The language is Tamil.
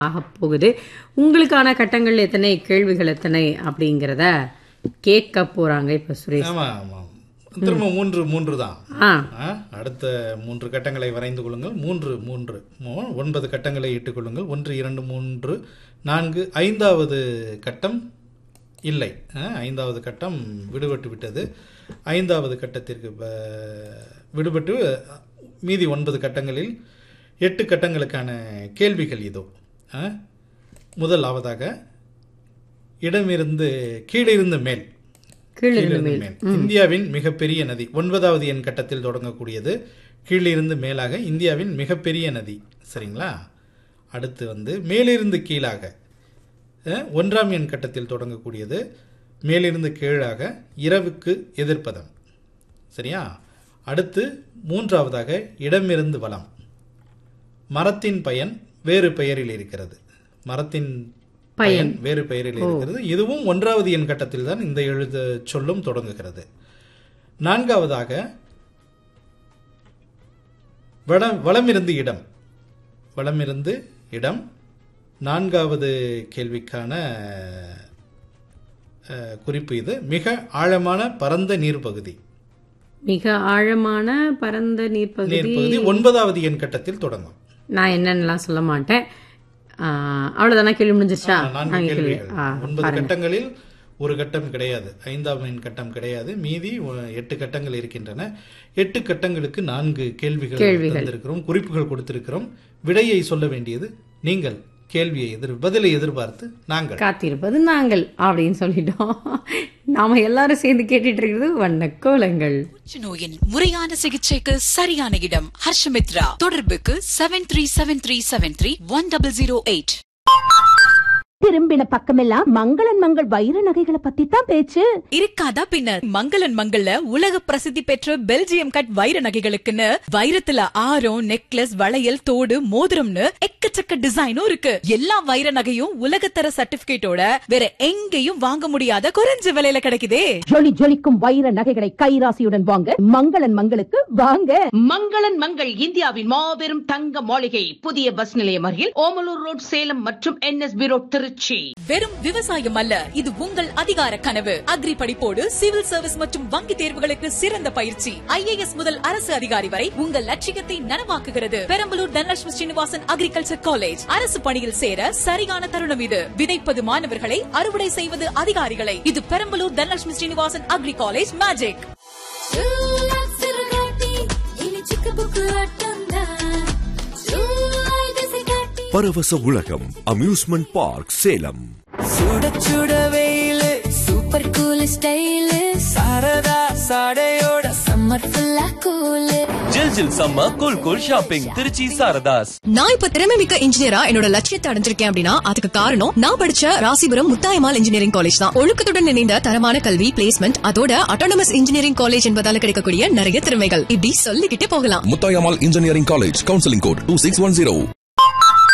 ஆகப் போகுது உங்களுக்கான கட்டங்கள் எத்தனை கேள்விகள் எத்தனை அப்படிங்கிறத கேட்க போறாங்க இப்ப சுரேஷ் ஆமா ஆமா திரும்ப மூன்று மூன்று தான் ஆ ஆ, அடுத்த மூன்று கட்டங்களை வரைந்து கொள்ளுங்கள் மூன்று மூன்று மூ- ஒன்பது கட்டங்களை இட்டுக் கொள்ளுங்கள் ஒன்று இரண்டு மூன்று நான்கு ஐந்தாவது கட்டம் இல்லை ஆ, ஐந்தாவது கட்டம் விடுபட்டு விட்டது ஐந்தாவது கட்டத்திற்கு ப- விடுபட்டு மீதி ஒன்பது கட்டங்களில் எட்டு கட்டங்களுக்கான கேள்விகள் இதோ ஆ, முதலாவதாக இடமிருந்து கீழிருந்து மேல் கீழிருந்து கீழிருந்து மேல் இந்தியாவின் மிகப்பெரிய நதி ஒன்பதாவது எண் கட்டத்தில் தொடங்கக்கூடியது கீழிருந்து மேலாக இந்தியாவின் மிகப்பெரிய நதி சரிங்களா அடுத்து வந்து மேலிருந்து கீழாக அஹ், ஒன்றாம் எண் கட்டத்தில் தொடங்கக்கூடியது மேலிருந்து கீழாக இரவுக்கு எதிர்ப்பதம் சரியா அடுத்து மூன்றாவதாக இடமிருந்து வலம் மரத்தின் பயன் வேறு பெயரில் இருக்கிறது மரத்தின் பயன் வேறு பெயரில் இருக்கிறது இதுவும் ஒன்றாவது எண் கட்டத்தில் தான் இந்த எழுத சொல்லும் தொடங்குகிறது நான்காவதாக வடம் வலமிருந்து இடம் வலமிருந்து இடம் நான்காவது கேள்விக்கான அஹ், குறிப்பு இது மிக ஆழமான பரந்த நீர்ப்பகுதி மிக ஆழமான பரந்த நீர்ப்பகுதி நீர்ப்பகுதி ஒன்பதாவது எண் கட்டத்தில் தொடங்கும் நான் என்னன்னுலாம் சொல்ல மாட்டேன் ஆ, அவ்வளவுதானா கேள்வி முடிஞ்சிருச்சா நான்கு நான்கு கேள்வி கேள்விகள் ஆ ஒன்பது கட்டங்களில் ஒரு கட்டம் கிடையாது ஐந்தாம் எண் கட்டம் கிடையாது மீதி ஒ- எட்டு கட்டங்கள் இருக்கின்றன எட்டு கட்டங்களுக்கு நான்கு கேள்விகள் தந்திருக்கிறோம் குறிப்புகள் கொடுத்திருக்கிறோம் விடையை சொல்ல வேண்டியது நீங்கள் கேள்வியை எதிர் பதிலை எதிர்பார்த்து நாங்கள் காத்திருப்பது நாங்கள் அப்படின்னு சொல்லிட்டோம் நாம எல்லாரும் சேர்ந்து கேட்டுட்டு இருக்கிறது வண்ண கோலங்கள் நோயின் முறையான சிகிச்சைக்கு சரியான இடம் ஹர்ஷமித்ரா தொடர்புக்கு seven three seven three seven three one double zero eight திரும்பின பக்கமெல்லாம் மங்களன் மங்கள் வைர நகைகளை பத்தி தான் பேச்சு இருக்காதா பின்ன மங்களன் மங்கள்ல உலக பிரசித்தி பெற்ற பெல்ஜியம் கட் வைர நகைகளுக்குன்னு வைரத்துல ஆரம் நெக்லஸ் வளையல் தோடு மோதிரம்னு எக்கச்சக்க டிசைனும் இருக்கு எல்லா வைர நகையும் உலகத்தர சர்டிபிகேட்டோட வேற எங்கேயும் வாங்க முடியாத குறைஞ்ச விலையில கிடைக்குதே ஜொலி ஜொலிக்கும் வைர நகைகளை கைராசியுடன் வாங்க மங்களன் மங்களுக்கு வாங்க மங்களன் மங்கள் இந்தியாவின் மாபெரும் தங்க மாளிகை புதிய பஸ் நிலையம் அருகில் ஓமலூர் ரோட் சேலம் மற்றும் என்எஸ்பி ரோட் திருச்சி வெறும் விவசாயம் அல்ல இது உங்கள் அதிகார கனவு அக்ரி படிப்போடு சிவில் சர்வீஸ் மற்றும் வங்கி தேர்வுகளுக்கு சிறந்த பயிற்சி ஐஏஎஸ் முதல் அரசு அதிகாரி வரை உங்கள் லட்சியத்தை நனவாக்குகிறது பெரம்பலூர் தனலட்சுமி ஸ்ரீனிவாசன் அக்ரிகல்ச்சர் காலேஜ் அரசு பணியில் சேர சரியான தருணம் இது விதைப்பது மாணவர்களை அறுவடை செய்வது அதிகாரிகளை இது Perambalur Dhanalakshmi Srinivasan agri college magic பரவச உலகம் அம்யூஸ்மெண்ட் பார்க் சேலம் சுட சுட வெயிலு சூப்பர் கூல் ஸ்டைலு சரதா சாடையோட சம்மர் ஃபுல்லா கூலு ஜில் ஜில் சம்ம cool cool shopping Trichy Saradhas நான் இப்ப திறமை மிக்க இன்ஜினியரா என்னோட லட்சியத்தை அடைஞ்சிருக்கேன் அப்படின்னா அதுக்கு காரணம் நான் படிச்ச ராசிபுரம் முத்தாயமால் இன்ஜினியரிங் காலேஜ் தான் ஒழுக்கத்துடன் இணைந்த தரமான கல்வி பிளேஸ்மெண்ட் அதோட அட்டானமஸ் இன்ஜினியரிங் காலேஜ் என்பதால கிடைக்கக்கூடிய நிறைய திறமைகள் இப்படி சொல்லிக்கிட்டே போகலாம் Muthayammal engineering college counselling code two six one zero